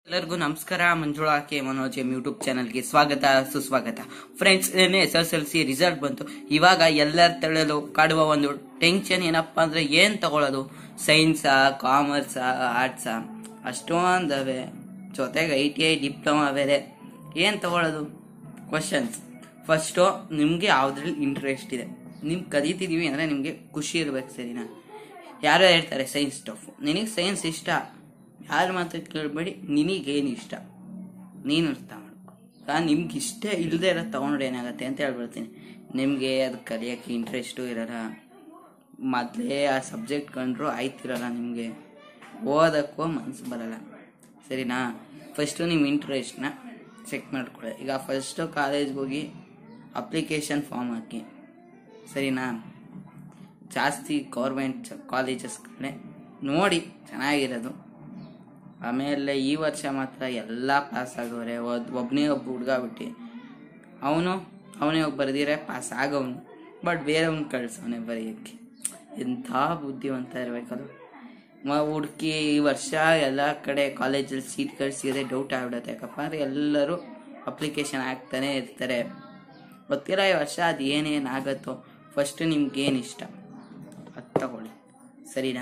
ಎಲ್ಲರಿಗೂ ನಮಸ್ಕಾರ Manjula K Manoj M YouTube ಚಾನಲ್ಗೆ ಸ್ವಾಗತ ಸುಸ್ವಾಗತ ಫ್ರೆಂಡ್ಸ್ ಏನೇ S S L C result ಬಂತು ಇವಾಗ ಎಲ್ಲರ ತಳಲು ಕಾಡುವ ಒಂದು ಟೆನ್ಷನ್ ಏನಪ್ಪಾ ಅಂದ್ರೆ ಏನ್ ತಗೊಳ್ಳೋದು ಸೈನ್ಸಾ ಕಾಮರ್ಸಾ ಆರ್ಟ್ಸಾ ಅಷ್ಟೊಂದವೆ ಜೊತೆಗೆ ಐ ಟಿ ಐ ಡಿಪ್ಲೊಮಾ ಬೇರೆ ಏನ್ ತಗೊಳ್ಳೋದು ಕ್ವಶನ್ಸ್ ಫಸ್ಟು ನಿಮಗೆ ಯಾವ್ದ್ರಲ್ಲಿ ಇಂಟ್ರೆಸ್ಟ್ ಇದೆ ನಿಮ್ಗೆ ಕಲಿತಿದೀವಿ ಅಂದ್ರೆ ನಿಮಗೆ ಖುಷಿ ಇರ್ಬೇಕು ಸರಿನಾ ಯಾರೋ ಹೇಳ್ತಾರೆ ಸೈನ್ಸ್ ಟಫ್ ನಿನಗೆ ಸೈನ್ಸ್ ಇಷ್ಟ ಯಾರ ಮಾತ್ರ ಕೇಳಬೇಡಿ ನಿನಗೇನು ಇಷ್ಟ ನೀನು ಅರ್ಥ ಮಾಡ್ಕೊ ನಾನು ನಿಮ್ಗೆ ಇಷ್ಟ ಇಲ್ಲದೆ ಇರೋದು ತೊಗೊಂಡ್ರೆ ಏನಾಗುತ್ತೆ ಅಂತ ಹೇಳ್ಬಿಡ್ತೀನಿ ನಿಮಗೆ ಅದು ಕಲಿಯೋಕ್ಕೆ ಇಂಟ್ರೆಸ್ಟು ಇರಲ್ಲ ಮೊದಲೇ ಆ ಸಬ್ಜೆಕ್ಟ್ ಕಂಡ್ರು ಆಯ್ತಿರಲ್ಲ ನಿಮಗೆ ಓದಕ್ಕೂ ಮನಸ್ಸು ಬರಲ್ಲ ಸರಿನಾ ಫಸ್ಟು ನಿಮ್ಮ ಇಂಟ್ರೆಸ್ಟ್ನ ಚೆಕ್ ಮಾಡ್ಕೊಳ್ಳಿ ಈಗ ಫಸ್ಟು ಕಾಲೇಜ್ಗೆ ಹೋಗಿ ಅಪ್ಲಿಕೇಶನ್ ಫಾರ್ಮ್ ಹಾಕಿ ಸರಿನಾ ಜಾಸ್ತಿ ಗೌರ್ಮೆಂಟ್ ಕಾಲೇಜಸ್ ಕಡೆ ನೋಡಿ ಚೆನ್ನಾಗಿರೋದು ಆಮೇಲೆ ಈ ವರ್ಷ ಮಾತ್ರ ಎಲ್ಲ ಪಾಸ್ ಆಗೋರೆ ಒಬ್ಬನೇ ಒಬ್ಬ ಹುಡುಗ ಬಿಟ್ಟು ಅವನು ಅವನೇ ಒಬ್ಬ ಬರೆದಿರೆ ಪಾಸ್ ಆಗೋನು ಬಟ್ ಬೇರೆವ್ನ ಕಳ್ಸವನೆ ಬರೆಯೋಕ್ಕೆ ಎಂಥ ಬುದ್ಧಿವಂತ ಇರಬೇಕದು ಹುಡುಕಿ ಈ ವರ್ಷ ಎಲ್ಲ ಕಡೆ ಕಾಲೇಜಲ್ಲಿ ಸೀಟ್ಗಳು ಸಿಗದೆ ಡೌಟ್ ಆಗ್ಬಿಡುತ್ತೆ ಯಾಕಪ್ಪ ಅಂದರೆ ಎಲ್ಲರೂ ಅಪ್ಲಿಕೇಶನ್ ಹಾಕ್ತಾನೆ ಇರ್ತಾರೆ ಗೊತ್ತಿಲ್ಲ ಈ ವರ್ಷ ಅದು ಏನೇನು ಆಗುತ್ತೋ ಫಸ್ಟ್ ನಿಮ್ಗೇನು ಇಷ್ಟ ಅದು ತಗೊಳ್ಳಿ ಸರಿನಾ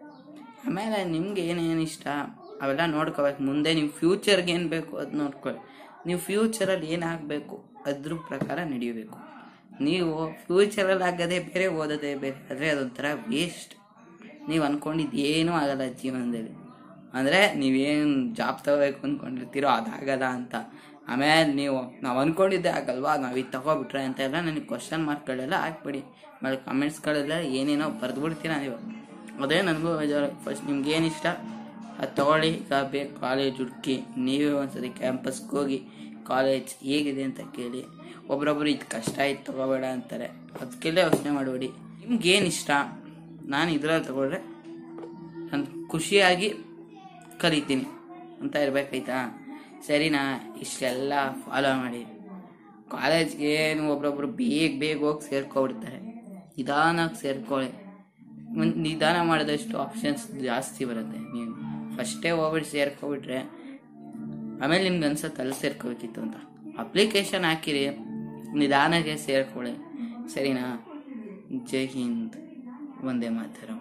ಆಮೇಲೆ ನಿಮ್ಗೆ ಏನೇನು ಇಷ್ಟ ಅವೆಲ್ಲ ನೋಡ್ಕೋಬೇಕು ಮುಂದೆ ನೀವು ಫ್ಯೂಚರ್ಗೆ ಏನು ಬೇಕು ಅದು ನೋಡ್ಕೊಳ್ಳಿ ನೀವು ಫ್ಯೂಚರಲ್ಲಿ ಏನಾಗಬೇಕು ಅದ್ರ ಪ್ರಕಾರ ನಡೆಯಬೇಕು ನೀವು ಫ್ಯೂಚರಲ್ಲಿ ಆಗೋದೇ ಬೇರೆ ಓದೋದೇ ಬೇರೆ ಆದರೆ ಅದೊಂಥರ ವೇಸ್ಟ್ ನೀವು ಅಂದ್ಕೊಂಡಿದ್ದು ಏನೂ ಆಗಲ್ಲ ಜೀವನದಲ್ಲಿ ಅಂದರೆ ನೀವೇನು ಜಾಬ್ ತಗೋಬೇಕು ಅಂದ್ಕೊಂಡಿರ್ತೀರೋ ಅದಾಗಲ್ಲ ಅಂತ ಆಮೇಲೆ ನೀವು ನಾವು ಅಂದ್ಕೊಂಡಿದ್ದೆ ಆಗಲ್ವಾ ನಾವು ಇದು ತಗೋಬಿಟ್ರೆ ಅಂತ ಎಲ್ಲ ನನಗೆ ಕ್ವಶನ್ ಮಾರ್ಕ್ಗಳೆಲ್ಲ ಹಾಕ್ಬಿಡಿ ಆಮೇಲೆ ಕಮೆಂಟ್ಸ್ಗಳೆಲ್ಲ ಏನೇನೋ ಬರೆದ್ಬಿಡ್ತೀರ ನೀವು ಅದೇ ನನಗೂ ಬೇಜಾರು ಫಸ್ಟ್ ನಿಮ್ಗೆ ಏನು ಇಷ್ಟ ಅದು ತಗೊಳ್ಳಿ ಈಗ ಬೇಕು ಕಾಲೇಜ್ ಹುಡುಕಿ ನೀವೇ ಒಂದ್ಸತಿ ಕ್ಯಾಂಪಸ್ಗೆ ಹೋಗಿ ಕಾಲೇಜ್ ಹೇಗಿದೆ ಅಂತ ಕೇಳಿ ಒಬ್ರೊಬ್ರು ಇದು ಕಷ್ಟ ಆಯ್ತು ತಗೋಬೇಡ ಅಂತಾರೆ ಅದಕ್ಕೆಲ್ಲ ಯೋಚನೆ ಮಾಡಬೇಡಿ ನಿಮ್ಗೆ ಏನು ಇಷ್ಟ ನಾನು ಇದ್ರಲ್ಲಿ ತಗೊಂಡ್ರೆ ನಾನು ಖುಷಿಯಾಗಿ ಕಲಿತೀನಿ ಅಂತ ಇರ್ಬೇಕಾಯ್ತಾ ಸರಿನಾ ಇಷ್ಟೆಲ್ಲ ಫಾಲೋ ಮಾಡಿ ಕಾಲೇಜ್ಗೆ ಏನು ಒಬ್ರೊಬ್ರು ಬೇಗ ಬೇಗ ಹೋಗಿ ಸೇರ್ಕೊಬಿಡ್ತಾರೆ ನಿಧಾನಕ್ಕೆ ಸೇರ್ಕೊಳ್ಳಿ ಒಂದು ನಿಧಾನ ಮಾಡಿದಷ್ಟು ಆಪ್ಷನ್ಸ್ ಜಾಸ್ತಿ ಬರುತ್ತೆ ನೀವು ಫಸ್ಟೇ ಹೋಗ್ಬಿಟ್ಟು ಸೇರ್ಕೊಬಿಟ್ರೆ ಆಮೇಲೆ ನಿಮ್ಗೆ ಅನ್ಸತ್ತೆ ಅಲ್ಲಿ ಸೇರ್ಕೋಬೇಕಿತ್ತು ಅಂತ ಅಪ್ಲಿಕೇಶನ್ ಹಾಕಿರಿ ನಿಧಾನಕ್ಕೆ ಸೇರ್ಕೊಳ್ಳಿ ಸರಿನಾ ಜೈ ಹಿಂದ್ ಒಂದೇ ಮಾತರಂ